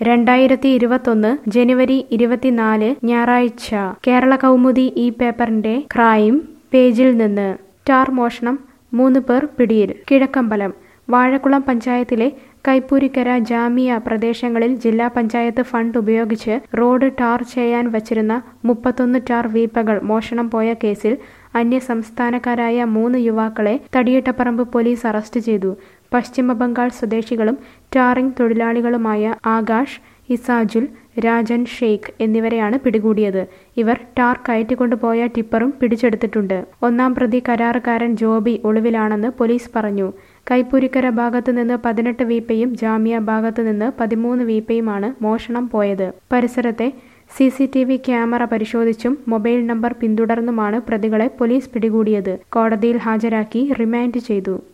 രണ്ടായിരത്തി ഇരുപത്തൊന്ന് ജനുവരി ഇരുപത്തിനാല് ഞായറാഴ്ച കേരള കൗമുദി ഈ പേപ്പറിന്റെ ക്രൈം പേജിൽ നിന്ന് ടാർ മോഷണം മൂന്ന് പേർ പിടിയിൽ കിഴക്കമ്പലം വാഴക്കുളം പഞ്ചായത്തിലെ കൈപ്പൂരിക്കര ജാമിയ പ്രദേശങ്ങളിൽ ജില്ലാ പഞ്ചായത്ത് ഫണ്ട് ഉപയോഗിച്ച് റോഡ് ടാർ ചെയ്യാൻ വച്ചിരുന്ന മുപ്പത്തൊന്ന് ടാർ വീപ്പകൾ മോഷണം പോയ കേസിൽ അന്യസംസ്ഥാനക്കാരായ മൂന്ന് യുവാക്കളെ തടിയട്ടപ്പറമ്പ് പോലീസ് അറസ്റ്റ് ചെയ്തു പശ്ചിമ ബംഗാൾ സ്വദേശികളും ടാറിംഗ് തൊഴിലാളികളുമായ ആകാശ് ഇസാജുൽ രാജൻ ഷെയ്ഖ് എന്നിവരെയാണ് പിടികൂടിയത് ഇവർ ടാർ കയറ്റിക്കൊണ്ടുപോയ ടിപ്പറും പിടിച്ചെടുത്തിട്ടുണ്ട് ഒന്നാം പ്രതി കരാറുകാരൻ ജോബി ഒളിവിലാണെന്ന് പോലീസ് പറഞ്ഞു കൈപ്പൂരിക്കര ഭാഗത്തു നിന്ന് പതിനെട്ട് വീപ്പയും ജാമ്യ ഭാഗത്തു നിന്ന് പതിമൂന്ന് വീപ്പയുമാണ് മോഷണം പോയത് പരിസരത്തെ C C T V camera പരിശോധിച്ചും മൊബൈൽ നമ്പർ പിന്തുടർന്നുമാണ് പ്രതികളെ പോലീസ് പിടികൂടിയത് കോടതിയിൽ ഹാജരാക്കി റിമാൻഡ് ചെയ്തു